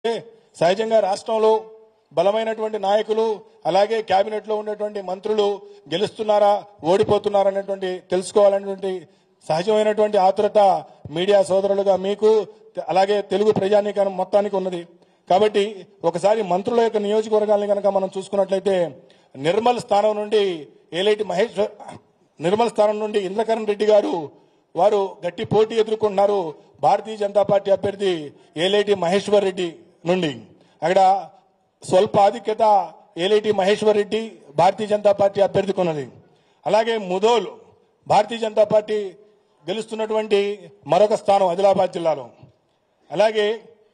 సహజంగా రాష్ట్రంలో బలమైనటువంటి నాయకులు అలాగే కేబినెట్ లో ఉన్నటువంటి మంత్రులు గెలుస్తున్నారా ఓడిపోతున్నారా అనేటువంటి తెలుసుకోవాలనేటువంటి సహజమైనటువంటి ఆతురత మీడియా సోదరులుగా మీకు అలాగే తెలుగు ప్రజానీకానికి మొత్తానికి ఉన్నది కాబట్టి ఒకసారి మంత్రుల యొక్క నియోజకవర్గాలను కనుక మనం చూసుకున్నట్లయితే నిర్మల్ స్థానం నుండి ఏలేటి మహేష్ నిర్మల్ స్థానం నుండి ఇంద్రకరణ్ రెడ్డి గారు వారు గట్టి పోటీ ఎదుర్కొంటున్నారు భారతీయ జనతా పార్టీ అభ్యర్థి ఏలేటి మహేశ్వర్ రెడ్డి నుండి అక్కడ స్వల్ప ఆధిక్యత ఏలేటి మహేశ్వర్ రెడ్డి భారతీయ జనతా పార్టీ అభ్యర్థికి ఉన్నది అలాగే ముదోల్ భారతీయ జనతా పార్టీ గెలుస్తున్నటువంటి మరొక స్థానం ఆదిలాబాద్ జిల్లాలో అలాగే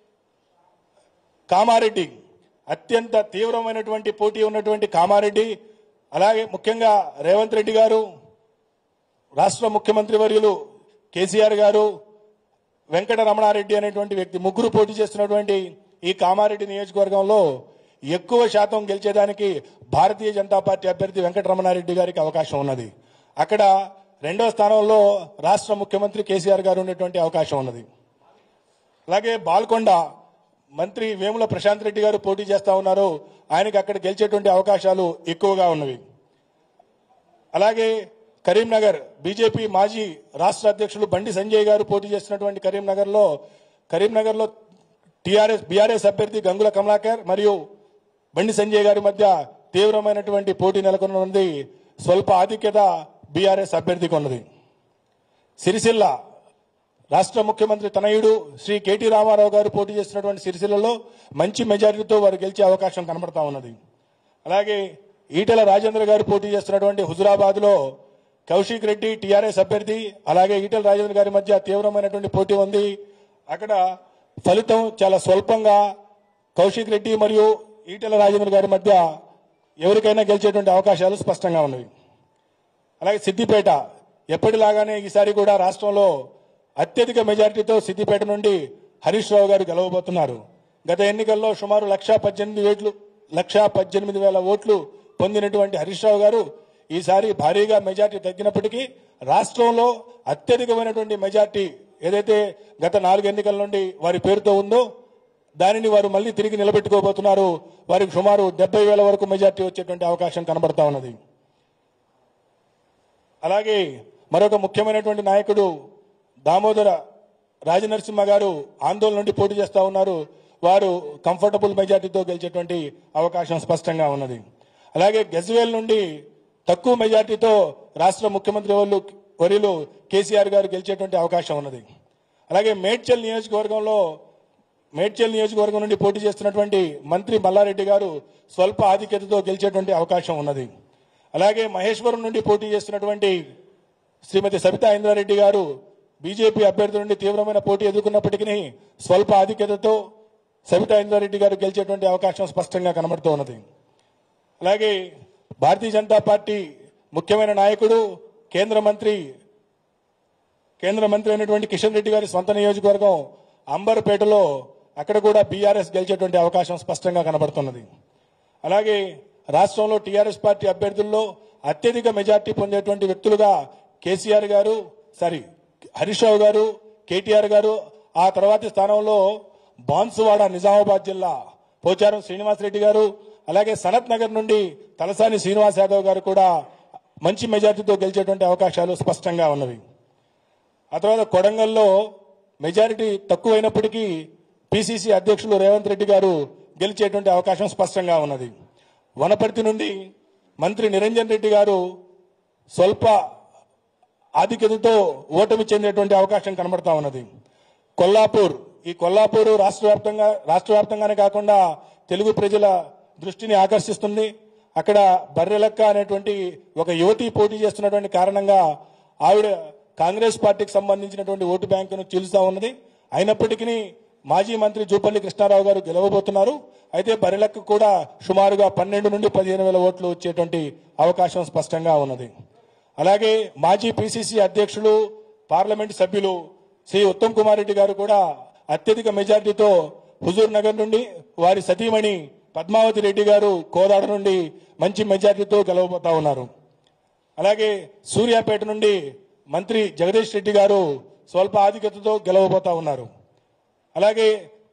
కామారెడ్డి అత్యంత తీవ్రమైనటువంటి పోటీ ఉన్నటువంటి కామారెడ్డి అలాగే ముఖ్యంగా రేవంత్ రెడ్డి గారు రాష్ట్ర ముఖ్యమంత్రి వర్యులు కేసీఆర్ గారు వెంకట రమణారెడ్డి అనేటువంటి వ్యక్తి ముగ్గురు పోటీ చేస్తున్నటువంటి ఈ కామారెడ్డి నియోజకవర్గంలో ఎక్కువ శాతం గెలిచేదానికి భారతీయ జనతా పార్టీ అభ్యర్థి వెంకట రమణారెడ్డి గారికి అవకాశం ఉన్నది అక్కడ రెండో స్థానంలో రాష్ట్ర ముఖ్యమంత్రి కేసీఆర్ గారు ఉండేటువంటి అవకాశం ఉన్నది అలాగే బాల్కొండ మంత్రి వేముల ప్రశాంత్ రెడ్డి గారు పోటీ చేస్తా ఉన్నారు ఆయనకి అక్కడ గెలిచేటువంటి అవకాశాలు ఎక్కువగా ఉన్నవి అలాగే కరీంనగర్ బీజేపీ మాజీ రాష్ట్ర అధ్యక్షులు బండి సంజయ్ గారు పోటీ చేస్తున్నటువంటి కరీంనగర్లో కరీంనగర్లో టీఆర్ఎస్ బీఆర్ఎస్ అభ్యర్థి గంగుల కమలాకర్ మరియు బండి సంజయ్ గారి మధ్య తీవ్రమైనటువంటి పోటీ నెలకొని ఉంది స్వల్ప ఆధిక్యత బీఆర్ఎస్ అభ్యర్థికి ఉన్నది సిరిసిల్ల రాష్ట్ర ముఖ్యమంత్రి తనయుడు శ్రీ కేటీ రామారావు గారు పోటీ చేస్తున్నటువంటి సిరిసిల్లలో మంచి మెజారిటీతో వారు గెలిచే అవకాశం కనబడతా ఉన్నది అలాగే ఈటెల రాజేంద్ర గారు పోటీ చేస్తున్నటువంటి హుజురాబాద్ లో కౌశిక్ రెడ్డి టీఆర్ఎస్ అభ్యర్థి అలాగే ఈటెల రాజేంద్ర గారి మధ్య తీవ్రమైనటువంటి పోటీ ఉంది అక్కడ ఫలితం చాలా స్వల్పంగా కౌశిక్ రెడ్డి మరియు ఈటెల రాజేంద్ర గారి మధ్య ఎవరికైనా గెలిచేటువంటి అవకాశాలు స్పష్టంగా ఉన్నవి అలాగే సిద్దిపేట ఎప్పటిలాగానే ఈసారి కూడా రాష్ట్రంలో అత్యధిక మెజారిటీతో సిద్దిపేట నుండి హరీష్ రావు గారు గెలవబోతున్నారు గత ఎన్నికల్లో సుమారు లక్షా పద్దెనిమిది వేట్లు లక్షా పద్దెనిమిది వేల ఓట్లు పొందినటువంటి హరీష్ రావు గారు ఈసారి భారీగా మెజార్టీ తగ్గినప్పటికీ రాష్ట్రంలో అత్యధికమైనటువంటి మెజార్టీ ఏదైతే గత నాలుగు ఎన్నికల నుండి వారి పేరుతో ఉందో దానిని వారు మళ్ళీ తిరిగి నిలబెట్టుకోబోతున్నారు వారికి సుమారు డెబ్బై వేల వరకు మెజార్టీ వచ్చేటువంటి అవకాశం కనబడతా ఉన్నది అలాగే మరొక ముఖ్యమైనటువంటి నాయకుడు దామోదర రాజనరసింహ గారు ఆందోళన నుండి పోటీ చేస్తా ఉన్నారు వారు కంఫర్టబుల్ మెజార్టీతో గెలిచేటువంటి అవకాశం స్పష్టంగా ఉన్నది అలాగే గజ్వేల్ నుండి తక్కువ మెజార్టీతో రాష్ట్ర ముఖ్యమంత్రి వాళ్ళు వర్యులు కేసీఆర్ గారు గెలిచేటువంటి అవకాశం ఉన్నది అలాగే మేడ్చల్ నియోజకవర్గంలో మేడ్చల్ నియోజకవర్గం నుండి పోటీ చేస్తున్నటువంటి మంత్రి మల్లారెడ్డి గారు స్వల్ప ఆధిక్యతతో గెలిచేటువంటి అవకాశం ఉన్నది అలాగే మహేశ్వరం నుండి పోటీ చేస్తున్నటువంటి శ్రీమతి సబితా ఇంద్రారెడ్డి గారు బీజేపీ అభ్యర్థి నుండి తీవ్రమైన పోటీ ఎదుర్కొన్నప్పటికీ స్వల్ప ఆధిక్యతతో సబితా ఇంద్రారెడ్డి గారు గెలిచేటువంటి అవకాశం స్పష్టంగా కనబడుతూ ఉన్నది అలాగే భారతీయ జనతా పార్టీ ముఖ్యమైన నాయకుడు కేంద్ర మంత్రి కేంద్ర మంత్రి అయినటువంటి కిషన్ రెడ్డి గారి సొంత నియోజకవర్గం అంబర్పేటలో అక్కడ కూడా బీఆర్ఎస్ గెలిచేటువంటి అవకాశం స్పష్టంగా కనబడుతున్నది అలాగే రాష్ట్రంలో టీఆర్ఎస్ పార్టీ అభ్యర్థుల్లో అత్యధిక మెజార్టీ పొందేటువంటి వ్యక్తులుగా కేసీఆర్ గారు సారీ హరీష్ రావు గారు కేటీఆర్ గారు ఆ తర్వాతి స్థానంలో బాన్సువాడ నిజామాబాద్ జిల్లా పోచారం శ్రీనివాసరెడ్డి గారు అలాగే సనత్ నగర్ నుండి తలసాని శ్రీనివాస్ యాదవ్ గారు కూడా మంచి మెజార్టీతో గెలిచేటువంటి అవకాశాలు స్పష్టంగా ఉన్నవి ఆ తర్వాత కొడంగల్లో మెజారిటీ తక్కువైనప్పటికీ పిసిసి అధ్యక్షులు రేవంత్ రెడ్డి గారు గెలిచేటువంటి అవకాశం స్పష్టంగా ఉన్నది వనపర్తి నుండి మంత్రి నిరంజన్ రెడ్డి గారు స్వల్ప ఆధిక్యతతో ఓటమి చెందేటువంటి అవకాశం కనబడతా ఉన్నది కొల్లాపూర్ ఈ కొల్లాపూర్ రాష్ట్ర వ్యాప్తంగా రాష్ట్ర వ్యాప్తంగానే కాకుండా తెలుగు ప్రజల దృష్టిని ఆకర్షిస్తుంది అక్కడ బర్రెలక్క అనేటువంటి ఒక యువతి పోటీ చేస్తున్నటువంటి కారణంగా ఆవిడ కాంగ్రెస్ పార్టీకి సంబంధించినటువంటి ఓటు బ్యాంకును చీలుస్తా ఉన్నది అయినప్పటికీ మాజీ మంత్రి జూపల్లి కృష్ణారావు గారు గెలవబోతున్నారు అయితే బరిలక్క కూడా సుమారుగా పన్నెండు నుండి పదిహేను వేల ఓట్లు వచ్చేటువంటి అవకాశం స్పష్టంగా ఉన్నది అలాగే మాజీ పిసిసి అధ్యక్షులు పార్లమెంట్ సభ్యులు శ్రీ ఉత్తమ్ కుమార్ రెడ్డి గారు కూడా అత్యధిక మెజార్టీతో హుజూర్ నగర్ నుండి వారి సతీమణి పద్మావతి రెడ్డి గారు కోదాడ నుండి మంచి మెజార్టీతో గెలవబోతా ఉన్నారు అలాగే సూర్యాపేట నుండి మంత్రి జగదీష్ రెడ్డి గారు స్వల్ప ఆధిక్యతతో గెలవబోతా ఉన్నారు అలాగే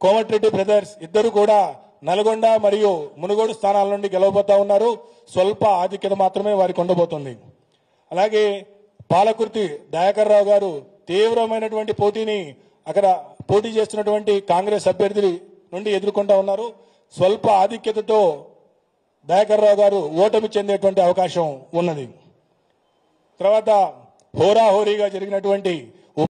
కోమటిరెడ్డి బ్రదర్స్ ఇద్దరు కూడా నల్గొండ మరియు మునుగోడు స్థానాల నుండి గెలవబోతా ఉన్నారు స్వల్ప ఆధిక్యత మాత్రమే వారికి ఉండబోతుంది అలాగే పాలకుర్తి దయాకర్ రావు గారు తీవ్రమైనటువంటి పోటీని అక్కడ పోటీ చేస్తున్నటువంటి కాంగ్రెస్ అభ్యర్థి నుండి ఎదుర్కొంటా ఉన్నారు స్వల్ప ఆధిక్యతతో దయాకర్ రావు గారు ఓటమి చెందేటువంటి అవకాశం ఉన్నది తర్వాత హోరాహోరీగా జరిగినటువంటి